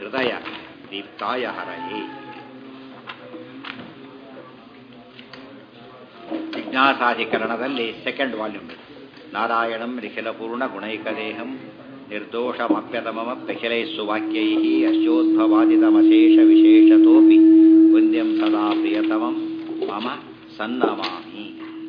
ಹೃದಯ ದೀಪ್ತಾಯ ಹರಯೇ ಜಿಜ್ಞಾಸಾಧಿಕರಣದಲ್ಲಿ second volume ನಾರಾಯಣಂ ನಿಖಿಲಪೂರ್ಣ ಗುಣೈಕದೇಹಂ ನಿರ್ದೋಷಮಪ್ಯತಮಮಪ್ಯಖಿಲೈಸ್ಸು ವಾಕ್ಯೈಃ ಅಶ್ಯೋದ್ಭವಾದಿತಮಶೇಷ ವಿಶೇಷತೋಪಿ ವಂದ್ಯಂ ಸದಾ ಪ್ರಿಯತಮಂ ಮಮ ಸನ್ನಮಾಮಿ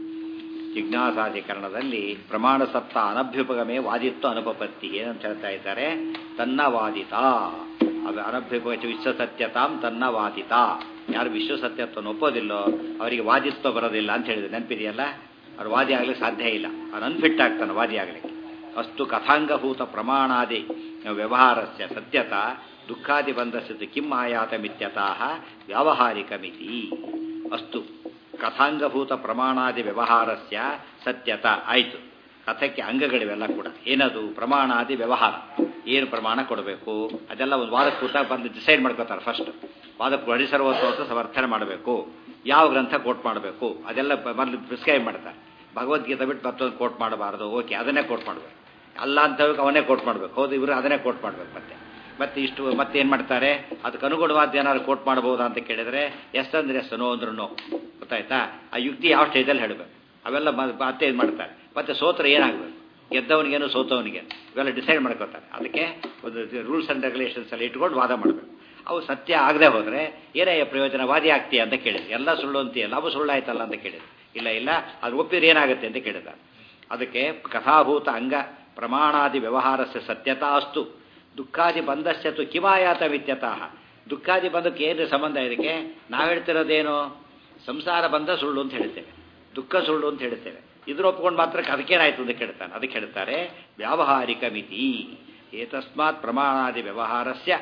ಜಿಜ್ಞಾಸಾಧಿಕರಣದಲ್ಲಿ ಪ್ರಮಾಣ ಸತ್ತ ಅನಭ್ಯುಪಗಮೆ ವಾದಿತ್ವ ಅನುಪಪತ್ತಿ ಏನಂತ ಹೇಳ್ತಾ ಇದ್ದಾರೆ ತನ್ನ ವಾದಿತ ಅದು ಅನಭ್ಯುಪಗ ವಿಶ್ವಸತ್ಯತಾಂ ತನ್ನ ವಾದಿತ ಯಾರು ವಿಶ್ವಸತ್ಯತ್ವವನ್ನು ಒಪ್ಪೋದಿಲ್ಲೋ ಅವರಿಗೆ ವಾದಿತ್ವ ಬರೋದಿಲ್ಲ ಅಂತ ಹೇಳಿದ್ರು ನೆನಪಿದೆಯಲ್ಲ ಅವ್ರು ವಾದಿ ಆಗ್ಲಿಕ್ಕೆ ಸಾಧ್ಯ ಇಲ್ಲ ಅವ್ನು ಅನ್ಫಿಟ್ ಆಗ್ತಾನೆ ವಾದಿ ಆಗ್ಲಿಕ್ಕೆ ಅಷ್ಟು ಕಥಾಂಗಭೂತ ಪ್ರಮಾಣಾದಿ ವ್ಯವಹಾರಸ್ಯ ಸತ್ಯತ ದುಃಖಾದಿ ಬಂಧಸ್ಯತು ಕಿಂ ಆಯಾತ ಮಿತ್ಯತಃ ವ್ಯಾವಹಾರಿಕ ಮಿತಿ ಅಷ್ಟು ಕಥಾಂಗಭೂತ ಪ್ರಮಾಣಾದಿ ವ್ಯವಹಾರಸ್ಯ ಸತ್ಯತ ಆಯಿತು ಕಥಕ್ಕೆ ಅಂಗಗಳಿವೆಲ್ಲ ಕೂಡ ಏನದು ಪ್ರಮಾಣಾದಿ ವ್ಯವಹಾರ ಏನು ಪ್ರಮಾಣ ಕೊಡಬೇಕು ಅದೆಲ್ಲ ಒಂದು ವಾದಕ್ಕೆ ಕೂತಾಗ ಬಂದು ಡಿಸೈಡ್ ಮಾಡ್ಕೋತಾರೆ ಫಸ್ಟ್ ವಾದಕ್ಕೆ ಹರಿಸರ್ವತ್ವ ಅಂತ ಸಮರ್ಥನೆ ಮಾಡಬೇಕು ಯಾವ ಗ್ರಂಥ ಕೋಟ್ ಮಾಡಬೇಕು ಅದೆಲ್ಲ ಮೊದಲು ಪ್ರಿಸ್ಕ್ರೈಬ್ ಮಾಡ್ತಾರೆ ಭಗವದ್ಗೀತೆ ಬಿಟ್ಟು ಮತ್ತೊಂದು ಕೋಟ್ ಮಾಡಬಾರ್ದು ಓಕೆ ಅದನ್ನೇ ಕೋಟ್ ಮಾಡಬೇಕು ಅಲ್ಲ ಅಂತ ಅವನ್ನೇ ಕೋಟ್ ಮಾಡಬೇಕು ಹೌದು ಇವರು ಅದನ್ನೇ ಕೋಟ್ ಮಾಡಬೇಕು ಮತ್ತೆ ಮತ್ತೆ ಇಷ್ಟು ಮತ್ತೆ ಏನು ಮಾಡ್ತಾರೆ ಅದಕ್ಕೆ ಅನುಗುಣವಾದ ಏನಾದ್ರು ಕೋಟ್ ಮಾಡಬಹುದಾ ಅಂತ ಕೇಳಿದ್ರೆ ಎಸ್ ಅಂದ್ರೆ ಎಸ್ ನೋ ಅಂದ್ರೆ ನೋ ಗೊತ್ತಾಯ್ತಾ ಆ ಯುಕ್ತಿ ಯಾವ ಸ್ಟೇಜಲ್ಲಿ ಹೇಳಬೇಕು ಅವೆಲ್ಲ ಮತ್ತೆ ಇದು ಮಾಡ್ತಾರೆ ಮತ್ತೆ ಸೋತ್ರ ಏನಾಗಬೇಕು ಗೆದ್ದವನಿಗೇನು ಸೋತವನಿಗೆ ಇವೆಲ್ಲ ಡಿಸೈಡ್ ಮಾಡ್ಕೋತಾರೆ ಅದಕ್ಕೆ ಒಂದು ರೂಲ್ಸ್ ಆ್ಯಂಡ್ ರೆಗ್ಯುಲೇಷನ್ಸ್ ಎಲ್ಲ ಇಟ್ಕೊಂಡು ವಾದ ಮಾಡಬೇಕು ಅವು ಸತ್ಯ ಆಗದೆ ಹೋದರೆ ಏನೇ ಪ್ರಯೋಜನ ವಾದಿ ಆಗ್ತೀಯ ಅಂತ ಕೇಳಿದ್ರು ಎಲ್ಲ ಸುಳ್ಳು ಅಂತೀಯಲ್ಲ ಅವು ಸುಳ್ಳು ಆಯ್ತಲ್ಲ ಅಂತ ಕೇಳಿದ್ರು ಇಲ್ಲ ಇಲ್ಲ ಅದು ಒಪ್ಪಿದ್ರೆ ಏನಾಗುತ್ತೆ ಅಂತ ಕೇಳಿದ ಅದಕ್ಕೆ ಕಥಾಭೂತ ಅಂಗ ಪ್ರಮಾಣಾದಿ ವ್ಯವಹಾರಸ್ಯ ಸತ್ಯತಾ ಅಸ್ತು ದುಃಖಾದಿ ಬಂಧಸ್ಯತು ಕಿಮಾಯಾತ ವಿತ್ಯತಃ ದುಃಖಾದಿ ಬಂಧಕ್ಕೆ ಏನು ಸಂಬಂಧ ಇದಕ್ಕೆ ನಾವು ಹೇಳ್ತಿರೋದೇನು ಸಂಸಾರ ಬಂಧ ಸುಳ್ಳು ಅಂತ ಹೇಳ್ತೇವೆ ದುಃಖ ಸುಳ್ಳು ಅಂತ ಹೇಳ್ತೇವೆ ಇದ್ರ ಒಪ್ಕೊಂಡು ಮಾತ್ರ ಅದಕ್ಕೇನಾಯ್ತು ಅಂತ ಕೇಳ್ತಾನೆ ಅದಕ್ಕೆ ಹೇಳ್ತಾರೆ ವ್ಯಾವಹಾರಿಕ ಮಿತಿ ಏತಸ್ಮಾತ್ ಪ್ರಮಾಣಾದಿ ವ್ಯವಹಾರಸ್ಯ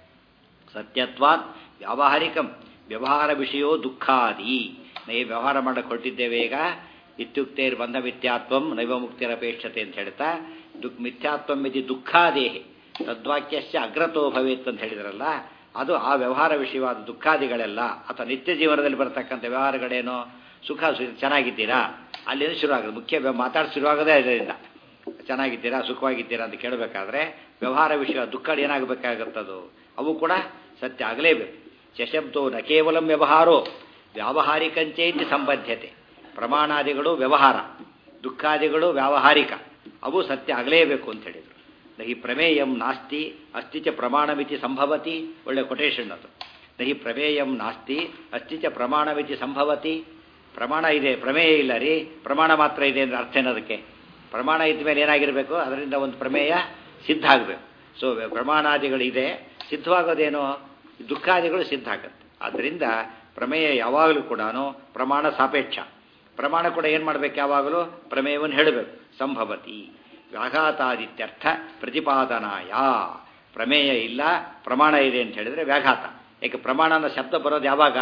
ಸತ್ಯತ್ವಾತ್ ವ್ಯಾವಹಾರಿಕಂ ವ್ಯವಹಾರ ವಿಷಯೋ ದುಃಖಾದಿ ನೈ ವ್ಯವಹಾರ ಮಾಡಕ್ಕೆ ಹೊರಟಿದ್ದೇವೆ ಈಗ ಇತ್ಯುಕ್ತೆ ಬಂಧ ಮಿಥ್ಯಾತ್ವಂ ನೈವ ಮುಕ್ತಿರಪೇಕ್ಷತೆ ಅಂತ ಹೇಳ್ತಾ ದುಃಖ ಮಿಥ್ಯಾತ್ವಂ ಇದು ದುಃಖಾದೇಹಿ ತದ್ವಾಕ್ಯಸ್ಯ ಅಗ್ರತೋ ಭವೇತ್ ಅಂತ ಹೇಳಿದ್ರಲ್ಲ ಅದು ಆ ವ್ಯವಹಾರ ವಿಷಯವಾದ ದುಃಖಾದಿಗಳೆಲ್ಲ ಅಥವಾ ನಿತ್ಯ ಜೀವನದಲ್ಲಿ ಬರತಕ್ಕಂಥ ವ್ಯವಹಾರಗಳೇನೋ ಸುಖ ಚೆನ್ನಾಗಿದ್ದೀರಾ ಅಲ್ಲಿಂದ ಶುರು ಆಗೋದು ಮುಖ್ಯ ಮಾತಾಡಿ ಶುರುವಾಗೋದೇ ಅದರಿಂದ ಚೆನ್ನಾಗಿದ್ದೀರಾ ಸುಖವಾಗಿದ್ದೀರಾ ಅಂತ ಕೇಳಬೇಕಾದ್ರೆ ವ್ಯವಹಾರ ವಿಷಯ ದುಃಖ ಏನಾಗಬೇಕಾಗತ್ತದು ಅವು ಕೂಡ ಸತ್ಯ ಆಗಲೇಬೇಕು ಶಶಬ್ದೋ ನ ಕೇವಲ ವ್ಯವಹಾರೋ ವ್ಯಾವಹಾರಿಕಂಚೇತಿ ಸಂಬದ್ಧತೆ ಪ್ರಮಾಣಾದಿಗಳು ವ್ಯವಹಾರ ದುಃಖಾದಿಗಳು ವ್ಯಾವಹಾರಿಕ ಅವು ಸತ್ಯ ಆಗಲೇಬೇಕು ಅಂತ ಹೇಳಿದರು ನಹಿ ಪ್ರಮೇಯಂ ನಾಸ್ತಿ ಅಸ್ತಿಚ ಪ್ರಮಾಣಮಿತಿ ಸಂಭವತಿ ಒಳ್ಳೆ ಕೊಟೇಶನ್ ಅದು ನಹಿ ಪ್ರಮೇಯಂ ನಾಸ್ತಿ ಅಸ್ತಿಚ ಪ್ರಮಾಣಮಿತಿ ಸಂಭವತಿ ಪ್ರಮಾಣ ಇದೆ ಪ್ರಮೇಯ ಇಲ್ಲ ರೀ ಪ್ರಮಾಣ ಮಾತ್ರ ಇದೆ ಅಂದ್ರೆ ಅರ್ಥ ಏನದಕ್ಕೆ ಪ್ರಮಾಣ ಇದ್ದ ಮೇಲೆ ಏನಾಗಿರಬೇಕು ಅದರಿಂದ ಒಂದು ಪ್ರಮೇಯ ಸಿದ್ಧ ಆಗಬೇಕು ಸೊ ಪ್ರಮಾಣಾದಿಗಳಿದೆ ಸಿದ್ಧವಾಗೋದೇನು ದುಃಖಾದಿಗಳು ಸಿದ್ಧ ಆಗುತ್ತೆ ಆದ್ದರಿಂದ ಪ್ರಮೇಯ ಯಾವಾಗಲೂ ಕೂಡ ಪ್ರಮಾಣ ಸಾಪೇಕ್ಷ ಪ್ರಮಾಣ ಕೂಡ ಏನು ಮಾಡಬೇಕು ಯಾವಾಗಲೂ ಪ್ರಮೇಯವನ್ನು ಹೇಳಬೇಕು ಸಂಭವತಿ ವ್ಯಾಘಾತಾದಿತ್ಯರ್ಥ ಪ್ರತಿಪಾದನಾಯ ಪ್ರಮೇಯ ಇಲ್ಲ ಪ್ರಮಾಣ ಇದೆ ಅಂತ ಹೇಳಿದ್ರೆ ವ್ಯಾಘಾತ ಯಾಕೆ ಪ್ರಮಾಣ ಅನ್ನೋ ಶಬ್ದ ಬರೋದು ಯಾವಾಗ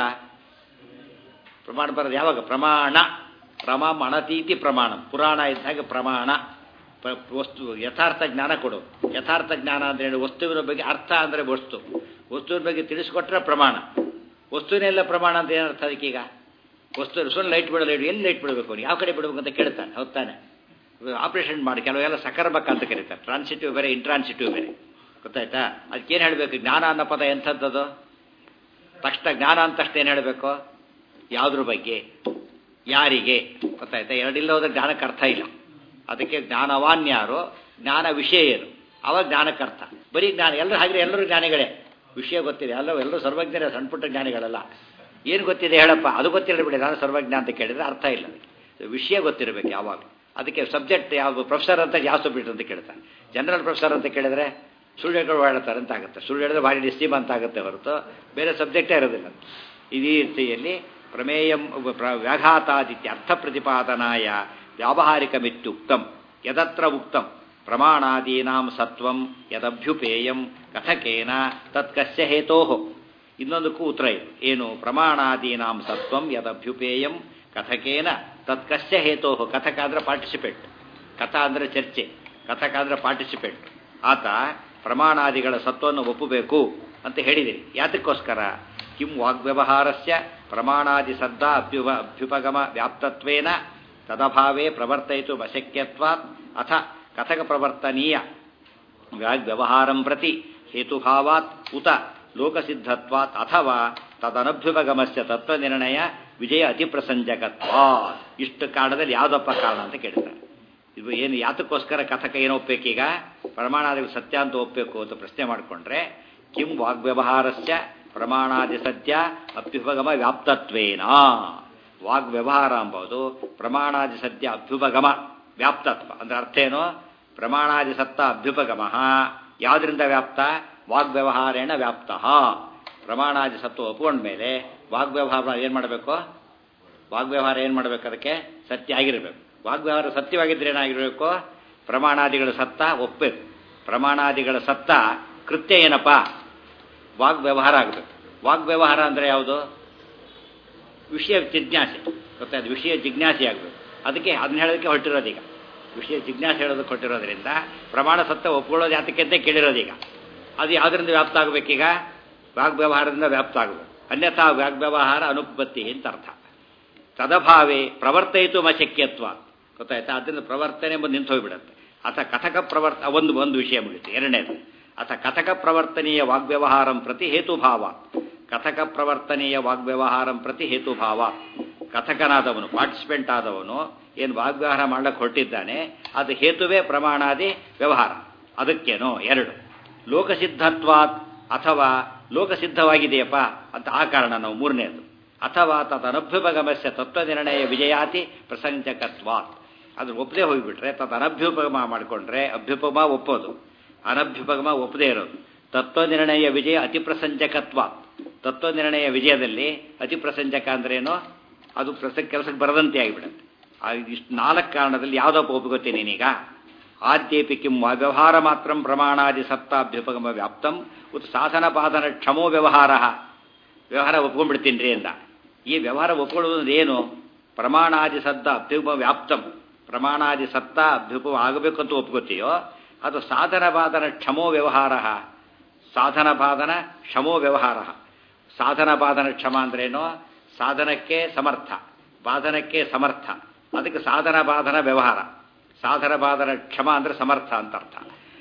ಪ್ರಮಾಣ ಬರೋದು ಯಾವಾಗ ಪ್ರಮಾಣ ಪ್ರಮ ಅಣತೀತಿ ಪ್ರಮಾಣ ಪುರಾಣ ಇದ್ದಾಗ ಪ್ರಮಾಣ ವಸ್ತು ಯಥಾರ್ಥ ಜ್ಞಾನ ಕೊಡು ಯಥಾರ್ಥ ಜ್ಞಾನ ಅಂದ್ರೆ ಹೇಳಿ ವಸ್ತುವಿನ ಬಗ್ಗೆ ಅರ್ಥ ಅಂದರೆ ವಸ್ತು ವಸ್ತುವಿನ ಬಗ್ಗೆ ತಿಳಿಸ್ಕೊಟ್ರೆ ಪ್ರಮಾಣ ವಸ್ತುವಿನೆಲ್ಲ ಪ್ರಮಾಣ ಅಂತ ಏನರ್ಥ ಅದಕ್ಕೀಗ ವಸ್ತು ಸುಮ್ಮನೆ ಲೈಟ್ ಬಿಡೋದು ಎಲ್ಲಿ ಲೈಟ್ ಬಿಡಬೇಕು ಯಾವ ಕಡೆ ಬಿಡಬೇಕು ಅಂತ ಕೇಳ್ತಾನೆ ಹೊತ್ತಾನೆ ಆಪರೇಷನ್ ಮಾಡಿ ಕೆಲವೆಲ್ಲ ಸಕರ್ಬಕ ಅಂತ ಕರೀತಾರೆ ಟ್ರಾನ್ಸಿಟಿವ್ ಬೇರೆ ಇಂಟ್ರಾನ್ಸಿಟಿವ್ ಬೇರೆ ಗೊತ್ತಾಯ್ತಾ ಅದಕ್ಕೇನು ಹೇಳಬೇಕು ಜ್ಞಾನ ಅನ್ನೋ ಪದ ಎಂಥದ್ದದು ತಕ್ಷಣ ಜ್ಞಾನ ಅಂತ ತಕ್ಷಣ ಏನು ಹೇಳಬೇಕು ಯಾವುದ್ರ ಬಗ್ಗೆ ಯಾರಿಗೆ ಗೊತ್ತಾಯ್ತಾ ಎರಡಿಲ್ಲ ಹೋದ್ರೆ ಜ್ಞಾನಕ್ಕೆ ಅರ್ಥ ಇಲ್ಲ ಅದಕ್ಕೆ ಜ್ಞಾನವಾನ್ ಯಾರು ಜ್ಞಾನ ವಿಷಯ ಏನು ಅವಾಗ ಜ್ಞಾನಕ್ಕೆ ಅರ್ಥ ಬರೀ ಜ್ಞಾನ ಎಲ್ಲರೂ ಹಾಗೆ ಎಲ್ಲರೂ ಜ್ಞಾನಿಗಳೇ ವಿಷಯ ಗೊತ್ತಿದೆ ಎಲ್ಲ ಎಲ್ಲರೂ ಸರ್ವಜ್ಞರೇ ಸಣ್ಣ ಪುಟ್ಟ ಜ್ಞಾನಿಗಳಲ್ಲ ಏನು ಗೊತ್ತಿದೆ ಹೇಳಪ್ಪ ಅದು ಗೊತ್ತಿಲ್ಲ ಬಿಡಿ ನಾನು ಸರ್ವಜ್ಞ ಅಂತ ಕೇಳಿದ್ರೆ ಅರ್ಥ ಇಲ್ಲ ವಿಷಯ ಗೊತ್ತಿರಬೇಕು ಯಾವಾಗ ಅದಕ್ಕೆ ಸಬ್ಜೆಕ್ಟ್ ಯಾವ ಪ್ರೊಫೆಸರ್ ಅಂತ ಯಾವ ಸಬ್ಜೆಕ್ಟ್ ಅಂತ ಕೇಳ್ತಾರೆ ಜನರಲ್ ಪ್ರೊಫೆಸರ್ ಅಂತ ಕೇಳಿದ್ರೆ ಸುಳ್ಳು ಹೇಳ್ತಾರೆ ಅಂತ ಆಗುತ್ತೆ ಸುಳ್ಳು ಹೇಳಿದ್ರೆ ಭಾರಿ ನಿಸ್ತೀಮ ಅಂತ ಆಗುತ್ತೆ ಹೊರತು ಬೇರೆ ಸಬ್ಜೆಕ್ಟೇ ಇರೋದಿಲ್ಲ ಈ ರೀತಿಯಲ್ಲಿ ಪ್ರಮೇಯಂ ವ್ಯಾಘಾತಾದಿತ್ಯ ಅರ್ಥ ಪ್ರತಿಪಾದನಾಯ ವ್ಯಾವಹಾರಿಕಮಿತ್ಯುಕ್ತಂ ಯದತ್ರ ಉಕ್ತಂ ಪ್ರಮಾಣಾದೀನಾಂ ಸತ್ವಂ ಯದಭ್ಯುಪೇಯಂ ಕಥಕೇನ ತತ್ಕಸ್ಯ ಹೇತೋ ಇನ್ನೊಂದಕ್ಕೂ ಉತ್ತರ ಇದೆ ಏನು ಪ್ರಮಾಣಾದೀನಾಂ ಸತ್ವಂ ಯದಭ್ಯುಪೇಯಂ ಕಥಕೇನ ತತ್ಕಸ್ಯ ಹೇತೋ ಕಥಕ ಅಂದ್ರೆ ಪಾರ್ಟಿಸಿಪೇಟ್ ಕಥಾ ಅಂದರೆ ಚರ್ಚೆ ಕಥಕ ಅಂದ್ರೆ ಪಾರ್ಟಿಸಿಪೇಟ್ ಆತ ಪ್ರಮಾಣಾದಿಗಳ ಸತ್ವವನ್ನು ಒಪ್ಪಬೇಕು ಅಂತ ಹೇಳಿದಿರಿ ಯಾತಕ್ಕೋಸ್ಕರ ಕಿಂ ವಾಗ್ವ್ಯವಹಾರಸ್ಯ ಪ್ರಮಾಣಾದಿ ಸದ್ದ ಅಭ್ಯುಪ ಅಭ್ಯುಪಗಮ ವ್ಯಾಪ್ತತ್ವೇನ ತದಭಾವೇ ಪ್ರವರ್ತಯಿತು ಅಶಕ್ಯತ್ವಾತ್ ಅಥ ಕಥಕ ಪ್ರವರ್ತನೀಯ ವ್ಯವಹಾರಂ ಪ್ರತಿ ಹೇತುಭಾವಾತ್ ಉತ ಲೋಕಸಿದ್ಧತ್ವಾತ್ ಅಥವಾ ತದನಭ್ಯುಪಗಮಸ್ಯ ತತ್ವನಿರ್ಣಯ ವಿಜಯ ಅತಿಪ್ರಸಂಜಕತ್ವ ಇಷ್ಟು ಕಾರಣದಲ್ಲಿ ಯಾವುದಪ್ಪ ಕಾರಣ ಅಂತ ಕೇಳ್ತಾರೆ ಇದು ಏನು ಯಾತಕ್ಕೋಸ್ಕರ ಕಥಕ ಏನು ಒಪ್ಪಬೇಕೀಗ ಪ್ರಮಾಣಾದಿಗಳು ಸತ್ಯ ಅಂತ ಒಪ್ಪಬೇಕು ಅಂತ ಪ್ರಶ್ನೆ ಮಾಡಿಕೊಂಡ್ರೆ ಕಿಂ ವಾಗ್ವ್ಯವಹಾರಸ್ಯ ಪ್ರಮಾಣಾದಿ ಸತ್ಯ ಅಭ್ಯುಪಗಮ ವ್ಯಾಪ್ತತ್ವೇನ ವಾಗ್ವ್ಯವಹಾರ ಎಂಬುದು ಪ್ರಮಾಣಾದಿ ಸತ್ಯ ಅಭ್ಯುಪಗಮ ವ್ಯಾಪ್ತತ್ವ ಅಂದ್ರೆ ಅರ್ಥ ಏನು ಪ್ರಮಾಣಾದಿ ಸತ್ತ ಅಭ್ಯುಪಗಮ ಯಾವುದರಿಂದ ವ್ಯಾಪ್ತ ವಾಗ್ವ್ಯವಹಾರೇಣ ವ್ಯಾಪ್ತ ಪ್ರಮಾಣಾದಿ ಸತ್ವ ಒಪ್ಕೊಂಡ್ಮೇಲೆ ವಾಗ್ವ್ಯವಹಾರ ಏನು ಮಾಡಬೇಕು ವಾಗ್ವ್ಯವಹಾರ ಏನು ಮಾಡಬೇಕು ಅದಕ್ಕೆ ಸತ್ಯ ಆಗಿರಬೇಕು ವಾಗ್ವ್ಯವಹಾರ ಸತ್ಯವಾಗಿದ್ರೆ ಏನಾಗಿರಬೇಕು ಪ್ರಮಾಣಾದಿಗಳ ಸತ್ತ ಒಪ್ಪಬೇಕು ಪ್ರಮಾಣಾದಿಗಳ ಸತ್ತ ಕೃತ್ಯ ಏನಪ್ಪ ವಾಗ್ವ್ಯವಹಾರ ಆಗಬೇಕು ವಾಗ್ವ್ಯವಹಾರ ಅಂದರೆ ಯಾವುದು ವಿಷಯ ಜಿಜ್ಞಾಸೆ ಗೊತ್ತಾಯ್ತು ವಿಷಯ ಜಿಜ್ಞಾಸೆ ಆಗಬೇಕು ಅದಕ್ಕೆ ಅದನ್ನ ಹೇಳೋದಕ್ಕೆ ಹೊರಟಿರೋದೀಗ ವಿಷಯ ಜಿಜ್ಞಾಸೆ ಹೇಳೋದಕ್ಕೆ ಹೊರಟಿರೋದ್ರಿಂದ ಪ್ರಮಾಣ ಸತ್ತ ಒಪ್ಕೊಳ್ಳೋದು ಯಾತಕ್ಕೆ ಅಂತ ಕೇಳಿರೋದೀಗ ಅದು ಯಾವುದರಿಂದ ವ್ಯಾಪ್ತ ಆಗಬೇಕೀಗ ವಾಗ್ವ್ಯವಹಾರದಿಂದ ವ್ಯಾಪ್ತ ಆಗಬೇಕು ಅನ್ಯಥಾ ವಾಗ್ವ್ಯವಹಾರ ಅನುಪತ್ತಿ ಅಂತ ಅರ್ಥ ತದಭಾವೇ ಪ್ರವರ್ತಯಿತು ಅಶಕ್ಯತ್ವ ಗೊತ್ತಾಯ್ತಾ ಅದರಿಂದ ಪ್ರವರ್ತನೆ ಬಂದು ನಿಂತು ಹೋಗ್ಬಿಡುತ್ತೆ ಅಥ ಕಥಕ ಪ್ರವರ್ತ ಒಂದು ಒಂದು ವಿಷಯ ಮುಗಿತು ಎರಡನೇದು ಅಥ ಕಥಕ ಪ್ರವರ್ತನೀಯ ವಾಗ್ವ್ಯವಹಾರಂ ಪ್ರತಿ ಹೇತುಭಾವ ಕಥಕ ಪ್ರವರ್ತನೀಯ ವಾಗ್ವ್ಯವಹಾರಂ ಪ್ರತಿ ಹೇತುಭಾವ ಕಥಕನಾದವನು ಪಾರ್ಟಿಸಿಪೆಂಟ್ ಆದವನು ಏನು ವಾಗ್ವ್ಯವಹಾರ ಮಾಡಕ್ಕೆ ಹೊರಟಿದ್ದಾನೆ ಅದು ಹೇತುವೇ ಪ್ರಮಾಣಾದಿ ವ್ಯವಹಾರ ಅದಕ್ಕೇನೋ ಎರಡು ಲೋಕಸಿದ್ಧತ್ವಾತ್ ಅಥವಾ ಲೋಕಸಿದ್ಧವಾಗಿದೆಯಪ್ಪ ಅಂತ ಆ ಕಾರಣ ನಾವು ಮೂರನೇದು ಅಥವಾ ತದನಭ್ಯುಪಗಮಸ್ಯ ತತ್ವನಿರ್ಣಯ ವಿಜಯಾತಿ ಪ್ರಸಂಜಕತ್ವಾತ್ ಅದ್ರ ಒಪ್ಪದೆ ಹೋಗಿಬಿಟ್ರೆ ತತ್ ಅನಭ್ಯುಪಗಮ ಮಾಡಿಕೊಂಡ್ರೆ ಅಭ್ಯುಪಮ ಒಪ್ಪೋದು ಅನಭ್ಯುಪಗಮ ಒಪ್ಪದೇ ಇರೋದು ತತ್ವನಿರ್ಣಯ ವಿಜಯ ಅತಿ ಪ್ರಸಂಜಕತ್ವ ತತ್ವನಿರ್ಣಯ ವಿಜಯದಲ್ಲಿ ಅತಿ ಪ್ರಸಂಜಕ ಅಂದ್ರೇನು ಅದು ಪ್ರಸ ಕೆಲಸಕ್ಕೆ ಬರದಂತೆ ಆಗಿಬಿಡುತ್ತೆ ಇಷ್ಟು ನಾಲ್ಕು ಕಾರಣದಲ್ಲಿ ಯಾವುದಪ್ಪ ಒಪ್ಪಿಗೊತ್ತೆ ನೀನೀಗ ಆದ್ಯೇಪಿ ಕಿಂ ವ್ಯವಹಾರ ಮಾತ್ರ ಪ್ರಮಾಣಾದಿ ಸತ್ತಾಭ್ಯುಪಗಮ ವ್ಯಾಪ್ತಂ ಉತ್ ಸಾಧನ ಪಾದನ ಕ್ಷಮೋ ವ್ಯವಹಾರ ವ್ಯವಹಾರ ಒಪ್ಕೊಂಡ್ಬಿಡ್ತೀನಿ ರೀ ಅಂದ ಈ ವ್ಯವಹಾರ ಒಪ್ಕೊಳ್ಳೋದು ಏನು ಪ್ರಮಾಣಾದಿ ಸದ್ದ ಅಭ್ಯುಪ ವ್ಯಾಪ್ತಂ ಪ್ರಮಾಣಾದಿ ಸತ್ತ ಅಭ್ಯುಪ ಆಗಬೇಕು ಅಂತ ಒಪ್ಕೋತೀಯೋ ಅದು ಸಾಧನ ಬಾಧನ ಕ್ಷಮೋ ವ್ಯವಹಾರ ಸಾಧನ ಬಾಧನ ಕ್ಷಮೋ ವ್ಯವಹಾರ ಸಾಧನ ಬಾಧನ ಕ್ಷಮ ಅಂದ್ರೇನು ಸಾಧನಕ್ಕೆ ಸಮರ್ಥ ಬಾಧನಕ್ಕೆ ಸಮರ್ಥ ಅದಕ್ಕೆ ಸಾಧನ ಬಾಧನ ವ್ಯವಹಾರ ಸಾಧನ ಬಾಧನ ಕ್ಷಮ ಅಂದರೆ ಸಮರ್ಥ ಅಂತ ಅರ್ಥ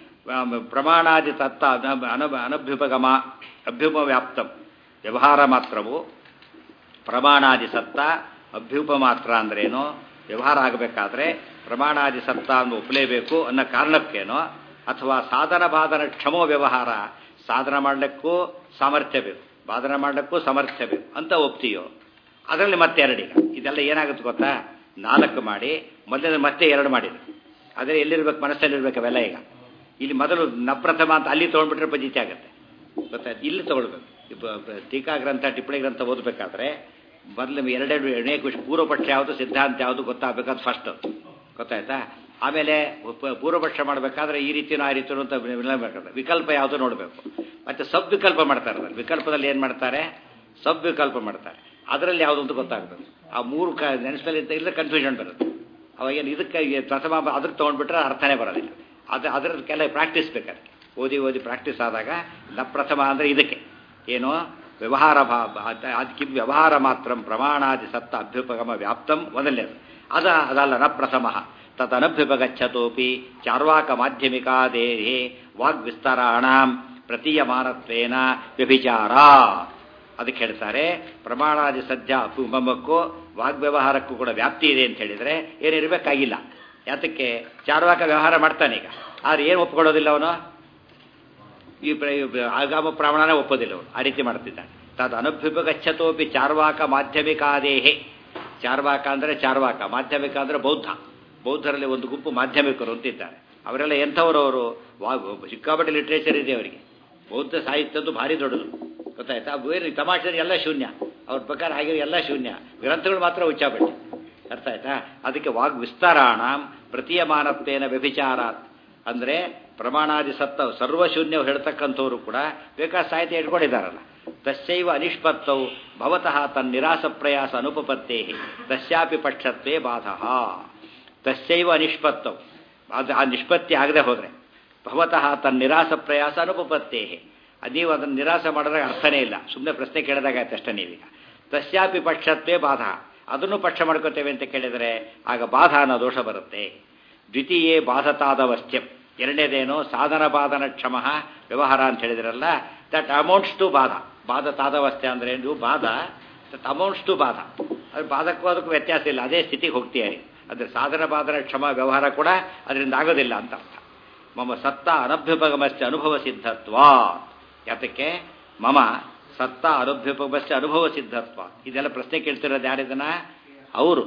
ಪ್ರಮಾಣಾದಿ ತತ್ತ ಅನ ಅನಭ್ಯುಪಗಮ ಅಭ್ಯುಪ ವ್ಯಾಪ್ತಂ ವ್ಯವಹಾರ ಮಾತ್ರವು ಪ್ರಮಾಣಾದಿ ಸತ್ತ ಅಭ್ಯುಪ ಮಾತ್ರ ಅಂದ್ರೇನು ವ್ಯವಹಾರ ಆಗಬೇಕಾದ್ರೆ ಪ್ರಮಾಣಾದಿ ಸತ್ತ ಅನ್ನು ಒಪ್ಪಲೇಬೇಕು ಅನ್ನೋ ಕಾರಣಕ್ಕೇನೋ ಅಥವಾ ಸಾಧನ ಬಾಧನ ಕ್ಷಮೋ ವ್ಯವಹಾರ ಸಾಧನ ಮಾಡಲಿಕ್ಕೂ ಸಾಮರ್ಥ್ಯ ಬೇಕು ಬಾಧನ ಮಾಡಲಿಕ್ಕೂ ಸಾಮರ್ಥ್ಯ ಬೇಕು ಅಂತ ಒಪ್ತೀಯೋ ಅದರಲ್ಲಿ ಮತ್ತೆ ಎರಡೀಗ ಇದೆಲ್ಲ ಏನಾಗುತ್ತೆ ಗೊತ್ತಾ ನಾಲ್ಕು ಮಾಡಿ ಮೊದಲನೇ ಮತ್ತೆ ಎರಡು ಮಾಡಿದ್ರು ಆದರೆ ಎಲ್ಲಿರ್ಬೇಕು ಮನಸ್ಸಲ್ಲಿರ್ಬೇಕು ಅವೆಲ್ಲ ಈಗ ಇಲ್ಲಿ ಮೊದಲು ನಪ್ರಥಮ ಅಂತ ಅಲ್ಲಿ ತೊಗೊಂಡ್ಬಿಟ್ರೆ ಪಜಿತಿ ಆಗುತ್ತೆ ಗೊತ್ತಾಯ್ತು ಇಲ್ಲಿ ತಗೊಳ್ಬೇಕು ಟೀಕಾ ಗ್ರಂಥ ಟಿಪ್ಪಣಿ ಗ್ರಂಥ ಓದಬೇಕಾದ್ರೆ ಮೊದಲು ಎರಡೆರಡು ಅನೇಕ ವಿಷಯ ಪೂರ್ವಪಕ್ಷ ಯಾವುದು ಸಿದ್ಧಾಂತ ಯಾವುದು ಗೊತ್ತಾಗಬೇಕಾದ್ರೆ ಫಸ್ಟ್ ಗೊತ್ತಾಯ್ತಾ ಆಮೇಲೆ ಪೂರ್ವಪಕ್ಷ ಮಾಡಬೇಕಾದ್ರೆ ಈ ರೀತಿಯೂ ಆ ರೀತಿಯೂ ಅಂತ ಬೇಕಾದ್ರೆ ವಿಕಲ್ಪ ಯಾವುದು ನೋಡಬೇಕು ಮತ್ತೆ ಸಬ್ ವಿಕಲ್ಪ ಮಾಡ್ತಾರೆ ಅದರಲ್ಲಿ ವಿಕಲ್ಪದಲ್ಲಿ ಏನು ಮಾಡ್ತಾರೆ ಸಬ್ ವಿಕಲ್ಪ ಮಾಡ್ತಾರೆ ಅದರಲ್ಲಿ ಯಾವುದು ಅಂತ ಗೊತ್ತಾಗಬೇಕು ಆ ಮೂರು ಕ ನೆನಪಲ್ಲಿ ಇಲ್ಲ ಕನ್ಫ್ಯೂಷನ್ ಬರುತ್ತೆ ಅವಾಗೇನು ಇದಕ್ಕೆ ಪ್ರಥಮ ಅದಕ್ಕೆ ತೊಗೊಂಡ್ಬಿಟ್ರೆ ಅರ್ಥನೇ ಬರೋದಿಲ್ಲ ಅದು ಅದರಕ್ಕೆಲ್ಲ ಪ್ರಾಕ್ಟೀಸ್ ಬೇಕಾದ್ರೆ ಓದಿ ಓದಿ ಪ್ರಾಕ್ಟೀಸ್ ಆದಾಗ ನ ಪ್ರಥಮ ಅಂದರೆ ಇದಕ್ಕೆ ಏನು ವ್ಯವಹಾರ ಅದಕ್ಕೆ ವ್ಯವಹಾರ ಮಾತ್ರ ಪ್ರಮಾಣಾದಿ ಸತ್ತ ಅಭ್ಯುಪಗಮ ವ್ಯಾಪ್ತಂ ಮೊದಲನೇದು ಅದ ಅದಲ್ಲ ನ ಪ್ರಥಮ ತದನಭ್ಯುಪಗಚ್ಚತೋಪಿ ಚಾರ್ವಾಕ ಮಾಧ್ಯಮಿಕಾ ದೇಹೇ ವಾಗ್ವಿಸ್ತರಾಣಾಂ ಪ್ರತೀಯಮಾನತ್ವೇನ ವ್ಯಭಿಚಾರ ಅದಕ್ಕೆ ಹೇಳ್ತಾರೆ ಪ್ರಮಾಣಾದಿ ಸದ್ಯ ಅಪುಮಕ್ಕೂ ವಾಗ್ವ್ಯವಹಾರಕ್ಕೂ ಕೂಡ ವ್ಯಾಪ್ತಿ ಇದೆ ಅಂತ ಹೇಳಿದರೆ ಏನಿರಬೇಕಾಗಿಲ್ಲ ಯಾತಕ್ಕೆ ಚಾರ್ವಾಕ ವ್ಯವಹಾರ ಮಾಡ್ತಾನೆ ಈಗ ಆದ್ರೆ ಏನು ಒಪ್ಕೊಳ್ಳೋದಿಲ್ಲ ಅವನು ಈ ಆಗಾಮ ಪ್ರಮಾಣನೇ ಒಪ್ಪೋದಿಲ್ಲ ಅವನು ಆ ರೀತಿ ಮಾಡ್ತಿದ್ದಾನೆ ತದ್ ಅನಭ್ಯುಪಗಚ್ಚತೋಪಿ ಚಾರ್ವಾಕ ಮಾಧ್ಯಮಿಕಾದೇಹೆ ಚಾರ್ವಾಕ ಅಂದರೆ ಚಾರ್ವಾಕ ಮಾಧ್ಯಮಿಕ ಅಂದರೆ ಬೌದ್ಧ ಬೌದ್ಧರಲ್ಲಿ ಒಂದು ಗುಂಪು ಮಾಧ್ಯಮಿಕರು ಅಂತಿದ್ದಾರೆ ಅವರೆಲ್ಲ ಎಂಥವರು ಅವರು ಸಿಕ್ಕಾಪಟ್ಟೆ ಲಿಟ್ರೇಚರ್ ಇದೆ ಅವರಿಗೆ ಬೌದ್ಧ ಸಾಹಿತ್ಯದ್ದು ಭಾರಿ ದೊಡ್ಡದು ಗೊತ್ತಾಯ್ತಾ ಬೇರೆ ತಮಾಷೆ ಎಲ್ಲ ಶೂನ್ಯ ಅವ್ರ ಪ್ರಕಾರ ಆಗಿರೋ ಎಲ್ಲ ಶೂನ್ಯ ಗ್ರಂಥಗಳು ಮಾತ್ರ ಉಚ್ಚಾಪಟ್ಟೆ ಅರ್ಥ ಆಯ್ತಾ ಅದಕ್ಕೆ ವಾಗ್ ವಿಸ್ತಾರಾಣ ಪ್ರತೀಯಮಾನತ್ವೇನ ವ್ಯಭಿಚಾರಾತ್ ಅಂದರೆ ಪ್ರಮಾಣಾದಿ ಸತ್ತ ಸರ್ವಶೂನ್ಯ ಹೇಳ್ತಕ್ಕಂಥವ್ರು ಕೂಡ ಬೇಕಾದ ಸಾಹಿತ್ಯ ಇಟ್ಕೊಂಡಿದ್ದಾರಲ್ಲ ತಸ್ಯೈವ ಅನಿಷ್ಪತ್ತೌ ಭವತಃ ತನ್ನ ನಿರಾಸ ಪ್ರಯಾಸ ಅನುಪಪತ್ತೇ ತಸ್ಯಾಪಿ ಪಕ್ಷತ್ವೇ ಬಾಧ ತಸ್ಯೈವ ಅನಿಷ್ಪತ್ತೌ ಅದು ಆ ನಿಷ್ಪತ್ತಿ ಆಗದೆ ಹೋದರೆ ಭವತಃ ತನ್ನ ನಿರಾಸ ಪ್ರಯಾಸ ಅನುಪಪತ್ತೇ ನೀವು ಅದನ್ನು ನಿರಾಸ ಮಾಡಿದ್ರೆ ಅರ್ಥನೇ ಇಲ್ಲ ಸುಮ್ಮನೆ ಪ್ರಶ್ನೆ ಕೇಳಿದಾಗ ಆಯ್ತು ಅಷ್ಟೇ ನೀವೀಗ ತಸ್ಯಾಪಿ ಪಕ್ಷತ್ವೇ ಬಾಧ ಅದನ್ನು ಪಕ್ಷ ಮಾಡ್ಕೋತೇವೆ ಅಂತ ಕೇಳಿದರೆ ಆಗ ಬಾಧ ಅನ್ನೋ ದೋಷ ಬರುತ್ತೆ ದ್ವಿತೀಯೇ ಬಾಧತಾದವಶ್ಚ್ಯಂ ಎರಡನೇದೇನು ಸಾಧನ ಬಾಧನ ಕ್ಷಮ ವ್ಯವಹಾರ ಅಂತ ಹೇಳಿದ್ರಲ್ಲ ದಟ್ ಅಮೌಂಟ್ಸ್ ಟು ಬಾಧ ಬಾಧ ತಾದವಸ್ಥೆ ಅಂದ್ರೆ ಇದು ಬಾಧ ದಟ್ ಅಮೌಂಟ್ಸ್ ಟು ಬಾಧ ಅದು ಬಾಧಕ್ಕೂ ಅದಕ್ಕೂ ವ್ಯತ್ಯಾಸ ಇಲ್ಲ ಅದೇ ಸ್ಥಿತಿಗೆ ಹೋಗ್ತೀಯಾರಿ ಅಂದರೆ ಸಾಧನ ಬಾಧನ ಕ್ಷಮ ವ್ಯವಹಾರ ಕೂಡ ಅದರಿಂದ ಆಗೋದಿಲ್ಲ ಅಂತ ಅರ್ಥ ಮಮ ಸತ್ತ ಅನಭ್ಯುಪಗಮಸ್ಯ ಅನುಭವ ಸಿದ್ಧತ್ವ ಯಾತಕ್ಕೆ ಮಮ ಸತ್ತ ಅನಭ್ಯುಪಗಮಸ್ಯ ಅನುಭವ ಸಿದ್ಧತ್ವ ಇದೆಲ್ಲ ಪ್ರಶ್ನೆ ಕೇಳ್ತಿರೋದು ಯಾರಿದನ ಅವರು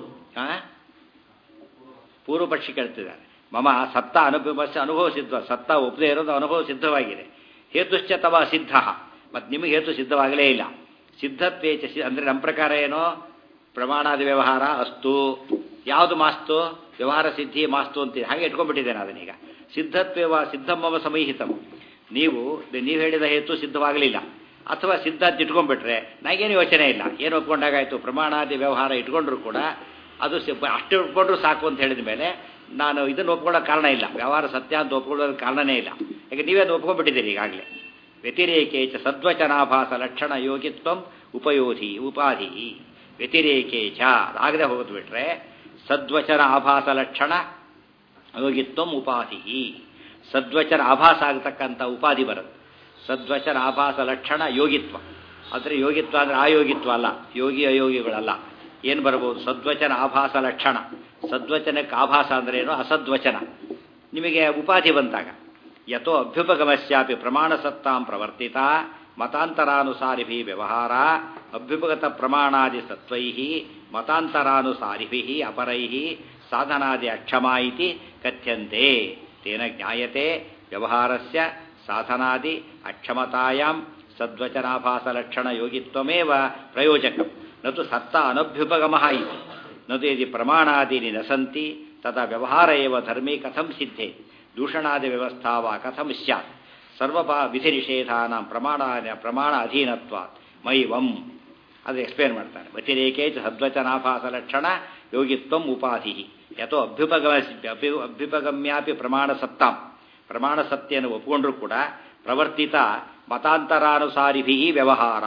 ಪೂರ್ವ ಪಕ್ಷಿ ಕೇಳ್ತಿದ್ದಾರೆ ಮಮ ಸತ್ತ ಅನುಭವಸ್ಯ ಅನುಭವ ಸಿದ್ಧ ಸತ್ತ ಒಪ್ಪದೇ ಇರೋದು ಅನುಭವ ಸಿದ್ಧವಾಗಿದೆ ಹೇತುಶ್ಚ ತವ ಸಿದ್ಧ ಮತ್ತು ನಿಮಗೆ ಹೇತು ಸಿದ್ಧವಾಗಲೇ ಇಲ್ಲ ಸಿದ್ಧತ್ವೇ ಚ ಅಂದರೆ ನಮ್ಮ ಪ್ರಕಾರ ಏನೋ ಪ್ರಮಾಣಾದ ವ್ಯವಹಾರ ಅಸ್ತು ಯಾವುದು ಮಾಸ್ತು ವ್ಯವಹಾರ ಸಿದ್ಧಿ ಮಾಸ್ತು ಅಂತ ಹಾಗೆ ಇಟ್ಕೊಂಡ್ಬಿಟ್ಟಿದ್ದೇನೆ ಅದನ್ನೀಗ ಸಿದ್ಧತ್ವೇವ ಸಿದ್ಧಮ್ಮವ ಸಮೀಹಿತಂ ನೀವು ನೀವು ಹೇಳಿದ ಹೇತು ಸಿದ್ಧವಾಗಲಿಲ್ಲ ಅಥವಾ ಸಿದ್ಧ ಅಂತ ಇಟ್ಕೊಂಡ್ಬಿಟ್ರೆ ನನಗೇನು ಯೋಚನೆ ಇಲ್ಲ ಏನು ಒಪ್ಕೊಂಡಾಗಾಯ್ತು ಪ್ರಮಾಣಾದಿ ವ್ಯವಹಾರ ಇಟ್ಕೊಂಡ್ರು ಕೂಡ ಅದು ಅಷ್ಟು ಒಪ್ಕೊಂಡ್ರು ಸಾಕು ಅಂತ ಹೇಳಿದ ಮೇಲೆ ನಾನು ಇದನ್ನು ಒಪ್ಕೊಳ್ಳೋ ಕಾರಣ ಇಲ್ಲ ವ್ಯವಹಾರ ಸತ್ಯ ಅಂತ ಒಪ್ಕೊಳ್ಳೋದು ಕಾರಣನೇ ಇಲ್ಲ ಯಾಕೆ ನೀವೇ ಅದು ಒಪ್ಕೊಂಡ್ಬಿಟ್ಟಿದ್ದೀರಿ ಈಗಾಗಲೇ ವ್ಯತಿರೇಕೆ ಚ ಸದ್ವಚನಾಭಾಸ ಲಕ್ಷಣ ಯೋಗಿತ್ವಂ ಉಪಯೋಧಿ ಉಪಾಧಿ ವ್ಯತಿರೇಕೆ ಚ ಅದಾಗದೆ ಹೋಗ್ಬಿಟ್ರೆ ಸದ್ವಚನ ಆಭಾಸ ಲಕ್ಷಣ ಯೋಗಿತ್ವಂ ಉಪಾಧಿ ಸದ್ವಚನ ಆಭಾಸ ಆಗತಕ್ಕಂಥ ಉಪಾಧಿ ಬರುತ್ತೆ ಸದ್ವಚನ ಆಭಾಸ ಲಕ್ಷಣ ಯೋಗಿತ್ವ ಅಂದರೆ ಯೋಗಿತ್ವ ಅಂದರೆ ಆಯೋಗಿತ್ವ ಅಲ್ಲ ಯೋಗಿ ಅಯೋಗಿಗಳಲ್ಲ ಏನು ಬರ್ಬೋದು ಸದ್ವಚನ ಆಭಾಸ ಲಕ್ಷಣ ಸದ್ವಚನಕ್ಕೆ ಆಭಾಸ ಅಂದ್ರೆ ಏನು ಅಸದ್ವಚನ ನಿಮಗೆ ಉಪಾಧಿ ಬಂತಾಗ ಯಥೋ ಅಭ್ಯುಪಗಮಸ್ಯಾಪಿ ಪ್ರಮಾಣ ಸತ್ತಾಂ ಪ್ರವರ್ತಿತ ಮತಾಂತರಾನುಸಾರಿಭಿ ವ್ಯವಹಾರ ಅಭ್ಯುಪಗತ ಪ್ರಮಾಣಾದಿ ಸತ್ವೈ ಮತಾಂತರಾನುಸಾರಿಭಿ ಅಪರೈ ಸಾಧನಾದಿ ಅಕ್ಷಮ ಇತಿ ಕಥ್ಯಂತೆ ತೇನ ಜ್ಞಾಯತೆ ವ್ಯವಹಾರಸ್ಯ ಸಾಧನಾದಿ ಅಕ್ಷಮತಾಯಾಂ ಸದ್ವಚನಾಭಾಸಲಕ್ಷಣ ಯೋಗಿತ್ವಮೇವ ಪ್ರಯೋಜಕಂ ನತು ಸತ್ತ ಅನಭ್ಯುಪಗಮಃ ಇತಿ ನದು ಯದಿ ಪ್ರಮಾಣಾದೀನಿ ನ ಸಂತಿ ತದಾ ವ್ಯವಹಾರ ಏವ ಧರ್ಮೇ ಕಥಂ ಸಿದ್ಧೆ ದೂಷಣಾದಿ ವ್ಯವಸ್ಥಾ ವಾ ಕಥಂ ಸ್ಯಾತ್ ಸರ್ವಪಾ ವಿಧಿ ನಿಷೇಧಾನ ಪ್ರಮಾಣ ಪ್ರಮಾಣ ಅಧೀನತ್ವ ಮೈವಂ ಅದು ಎಕ್ಸ್ಪ್ಲೇನ್ ಮಾಡ್ತಾರೆ ವ್ಯತಿರೇಕೆ ಸದ್ವಚನಾಭಾಸ ಲಕ್ಷಣ ಯೋಗಿತ್ವಂ ಉಪಾಧಿ ಯಥೋ ಅಭ್ಯುಪಗಮ ಅಭ್ಯುಪಗಮ್ಯಾಪಿ ಪ್ರಮಾಣ ಸತ್ತಾಂ ಪ್ರಮಾಣ ಸತ್ಯನ್ನು ಒಪ್ಪಿಕೊಂಡ್ರೂ ಕೂಡ ಪ್ರವರ್ತಿತ ಮತಾಂತರಾನುಸಾರಿಭಿ ವ್ಯವಹಾರ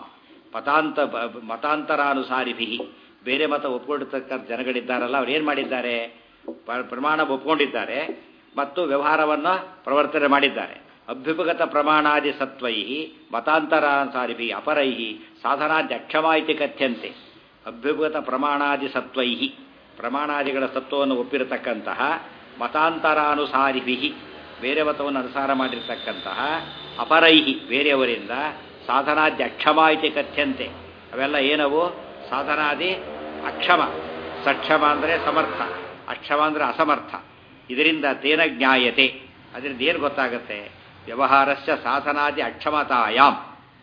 ಮತಾಂತ ಮತಾಂತರಾನುಸಾರಿಭಿ ಬೇರೆ ಮತ ಒಪ್ಕೊಂಡಿರ್ತಕ್ಕಂಥ ಜನಗಳಿದ್ದಾರಲ್ಲ ಅವ್ರು ಏನು ಮಾಡಿದ್ದಾರೆ ಪ್ರಮಾಣ ಒಪ್ಕೊಂಡಿದ್ದಾರೆ ಮತ್ತು ವ್ಯವಹಾರವನ್ನು ಪ್ರವರ್ತನೆ ಮಾಡಿದ್ದಾರೆ ಅಭ್ಯುಪಗತ ಪ್ರಮಾಣಾದಿ ಸತ್ವೈ ಮತಾಂತರಾನುಸಾರಿಭಿ ಅಪರೈ ಸಾಧನಾದ್ಯಕ್ಷಮ ಇತಿ ಕಥ್ಯಂತೆ ಅಭ್ಯುಪಗತ ಪ್ರಮಾಣಾದಿ ಸತ್ವೈ ಪ್ರಮಾಣಾದಿಗಳ ಸತ್ವವನ್ನು ಒಪ್ಪಿರತಕ್ಕಂತಹ ಮತಾಂತರಾನುಸಾರಿಭಿ ಬೇರೆ ಮತವನ್ನು ಅನುಸಾರ ಮಾಡಿರ್ತಕ್ಕಂತಹ ಅಪರೈಹಿ ಬೇರೆಯವರಿಂದ ಸಾಧನಾದ್ಯ ಅಕ್ಷಮ ಇತಿ ಕಥ್ಯಂತೆ ಅವೆಲ್ಲ ಏನವು ಸಾಧನಾದಿ ಅಕ್ಷಮ ಸಕ್ಷಮ ಅಂದರೆ ಸಮರ್ಥ ಅಕ್ಷಮ ಅಂದರೆ ಅಸಮರ್ಥ ಇದರಿಂದ ತೇನ ಜ್ಞಾಯತೆ ಅದರಿಂದ ಏನು ಗೊತ್ತಾಗುತ್ತೆ ವ್ಯವಹಾರಸ್ಯ ಸಾಧನಾದಿ ಅಕ್ಷಮತಾಯಾಮ್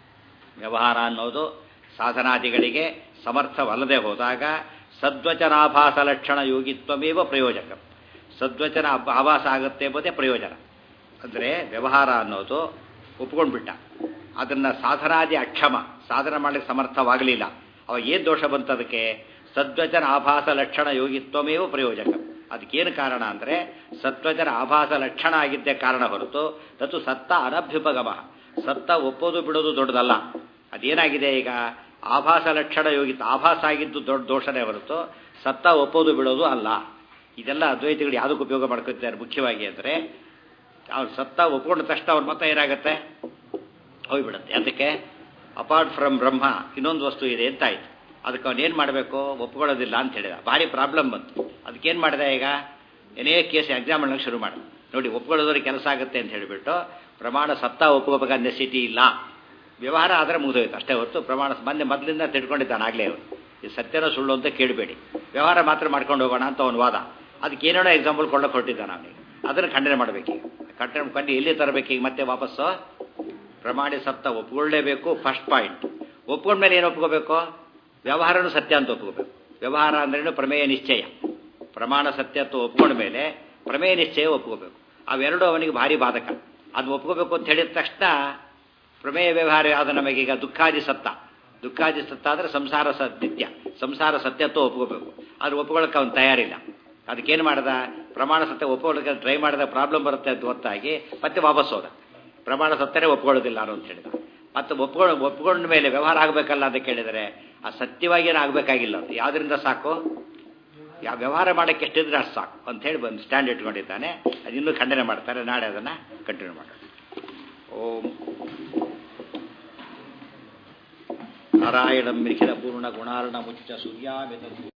ವ್ಯವಹಾರ ಅನ್ನೋದು ಸಾಧನಾದಿಗಳಿಗೆ ಸಮರ್ಥವಲ್ಲದೆ ಹೋದಾಗ ಸದ್ವಚನಾಭಾಸ ಲಕ್ಷಣ ಯೋಗಿತ್ವಮೇವ ಪ್ರಯೋಜಕ ಸದ್ವಚನ ಆಭಾಸ ಆಗುತ್ತೆ ಎಂಬುದೇ ಪ್ರಯೋಜನ ಅಂದರೆ ವ್ಯವಹಾರ ಅನ್ನೋದು ಒಪ್ಕೊಂಡ್ಬಿಟ್ಟ ಅದನ್ನು ಸಾಧನಾದಿ ಅಕ್ಷಮ ಸಾಧನ ಮಾಡಲಿಕ್ಕೆ ಸಮರ್ಥವಾಗಲಿಲ್ಲ ಅವಾಗ ಏನು ದೋಷ ಬಂತು ಅದಕ್ಕೆ ಸದ್ವಚನ ಆಭಾಸ ಲಕ್ಷಣ ಯೋಗಿತ್ವಮೇವ ಪ್ರಯೋಜಕ ಅದಕ್ಕೇನು ಕಾರಣ ಅಂದರೆ ಸತ್ವಚನ ಆಭಾಸ ಲಕ್ಷಣ ಆಗಿದ್ದೇ ಕಾರಣ ಹೊರತು ತತ್ತು ಸತ್ತ ಅನಭ್ಯುಪಗಮ ಸತ್ತ ಒಪ್ಪೋದು ಬಿಡೋದು ದೊಡ್ಡದಲ್ಲ ಅದೇನಾಗಿದೆ ಈಗ ಆಭಾಸ ಲಕ್ಷಣ ಯೋಗಿತ್ತು ಆಭಾಸ ಆಗಿದ್ದು ದೊಡ್ಡ ದೋಷನೇ ಹೊರತು ಸತ್ತ ಒಪ್ಪೋದು ಬಿಡೋದು ಅಲ್ಲ ಇದೆಲ್ಲ ಅದ್ವೈತಿಗಳು ಯಾವುದಕ್ಕೆ ಉಪಯೋಗ ಮಾಡ್ಕೊತಿದ್ದಾರೆ ಮುಖ್ಯವಾಗಿ ಅಂದರೆ ಅವ್ರು ಸತ್ತ ಒಪ್ಕೊಂಡ ತಕ್ಷಣ ಅವ್ರ ಮತ ಏನಾಗುತ್ತೆ ಹೋಗಿಬಿಡುತ್ತೆ ಅದಕ್ಕೆ ಅಪಾರ್ಟ್ ಫ್ರಮ್ ಬ್ರಹ್ಮ ಇನ್ನೊಂದು ವಸ್ತು ಇದೆ ಅಂತ ಆಯ್ತು ಅದಕ್ಕೆ ಅವನೇನು ಮಾಡಬೇಕು ಒಪ್ಕೊಳ್ಳೋದಿಲ್ಲ ಅಂತ ಹೇಳಿದ ಭಾರಿ ಪ್ರಾಬ್ಲಮ್ ಬಂತು ಅದಕ್ಕೇನು ಮಾಡಿದೆ ಈಗ ಏನೇ ಕೇಸ್ ಎಕ್ಸಾಮ್ ಮಾಡಲಿಕ್ಕೆ ಶುರು ಮಾಡಿ ನೋಡಿ ಒಪ್ಕೊಳ್ಳೋದ್ರಿಗೆ ಕೆಲಸ ಆಗುತ್ತೆ ಅಂತ ಹೇಳಿಬಿಟ್ಟು ಪ್ರಮಾಣ ಸತ್ತ ಒಪ್ಕೋಬೇಕಾದ ನೆಸಿಟಿ ಇಲ್ಲ ವ್ಯವಹಾರ ಆದರೆ ಮುಗಿದೋಯ್ತು ಅಷ್ಟೇ ಹೊರತು ಪ್ರಮಾಣ ಮೊನ್ನೆ ಮೊದಲಿಂದ ತಿಳ್ಕೊಂಡಿದ್ದಾನೆ ಆಗಲೇ ಅವರು ಈ ಸತ್ಯನೋ ಸುಳ್ಳು ಅಂತ ಕೇಳಬೇಡಿ ವ್ಯವಹಾರ ಮಾತ್ರ ಮಾಡ್ಕೊಂಡು ಹೋಗೋಣ ಅಂತ ಅವನ ವಾದ ಅದಕ್ಕೆ ಏನೇನೋ ಎಕ್ಸಾಂಪಲ್ ಕೊಳ್ಳೋಕೆ ಹೊರಟಿದ್ದಾನೆ ಅವನಿಗೆ ಅದನ್ನು ಖಂಡನೆ ಮಾಡಬೇಕೀಗ ಖಂಡನೆ ಕಂಡು ಎಲ್ಲಿ ತರಬೇಕೀಗ ಮತ್ತೆ ವಾಪಸ್ಸು ಪ್ರಮಾಣಿ ಸತ್ತ ಒಪ್ಕೊಳ್ಳೇಬೇಕು ಫಸ್ಟ್ ಪಾಯಿಂಟ್ ಒಪ್ಕೊಂಡ್ಮೇಲೆ ಏನು ಒಪ್ಕೋಬೇಕು ವ್ಯವಹಾರನೂ ಸತ್ಯ ಅಂತ ಒಪ್ಕೋಬೇಕು ವ್ಯವಹಾರ ಅಂದ್ರೇನು ಪ್ರಮೇಯ ನಿಶ್ಚಯ ಪ್ರಮಾಣ ಸತ್ಯತ್ವ ಒಪ್ಕೊಂಡ ಮೇಲೆ ಪ್ರಮೇಯ ನಿಶ್ಚಯ ಒಪ್ಕೋಬೇಕು ಅವೆರಡು ಅವನಿಗೆ ಭಾರಿ ಬಾಧಕ ಅದು ಒಪ್ಕೋಬೇಕು ಅಂತ ಹೇಳಿದ ತಕ್ಷಣ ಪ್ರಮೇಯ ವ್ಯವಹಾರ ಯಾವುದು ನಮಗೀಗ ದುಃಖಾದಿ ಸತ್ತ ದುಃಖಾದಿ ಸತ್ತ ಅಂದರೆ ಸಂಸಾರ ಸತ್ಯ ಸಂಸಾರ ಸತ್ಯತ್ವ ಒಪ್ಕೋಬೇಕು ಅದು ಒಪ್ಕೊಳ್ಳೋಕೆ ಅವನು ತಯಾರಿಲ್ಲ ಅದಕ್ಕೇನು ಮಾಡ್ದ ಪ್ರಮಾಣ ಸತ್ಯ ಒಪ್ಕೊಳ್ಳೋಕೆ ಟ್ರೈ ಮಾಡಿದ ಪ್ರಾಬ್ಲಮ್ ಬರುತ್ತೆ ಅಂತ ಗೊತ್ತಾಗಿ ಮತ್ತೆ ವಾಪಸ್ ಹೋದ ಪ್ರಮಾಣ ಸತ್ತನೇ ಒಪ್ಕೊಳ್ಳೋದಿಲ್ಲ ಅನ್ನೋ ಅಂತ ಹೇಳಿದ ಮತ್ತೆ ಒಪ್ಕೊಂಡು ಒಪ್ಕೊಂಡ ಮೇಲೆ ವ್ಯವಹಾರ ಆಗಬೇಕಲ್ಲ ಅಂತ ಕೇಳಿದರೆ ಆ ಸತ್ಯವಾಗಿ ಏನು ಆಗಬೇಕಾಗಿಲ್ಲ ಅದು ಯಾವುದರಿಂದ ಸಾಕು ಯಾವ ವ್ಯವಹಾರ ಮಾಡೋಕ್ಕೆ ಎಷ್ಟಿದ್ರೆ ಅಷ್ಟು ಸಾಕು ಅಂತ ಹೇಳಿ ಬಂದು ಸ್ಟ್ಯಾಂಡ್ ಇಟ್ಕೊಂಡಿದ್ದಾನೆ ಅದು ಇನ್ನೂ ಖಂಡನೆ ಮಾಡ್ತಾರೆ ನಾಳೆ ಅದನ್ನು ಕಂಟಿನ್ಯೂ ಮಾಡೋಣ ಓಂ ನಾರಾಯಣಂ ಲಿಖಿತ ಪೂರ್ಣ ಗುಣಾರ್ಣ ಮುಚ್ಚ ಸೂರ್ಯಾಮಿತ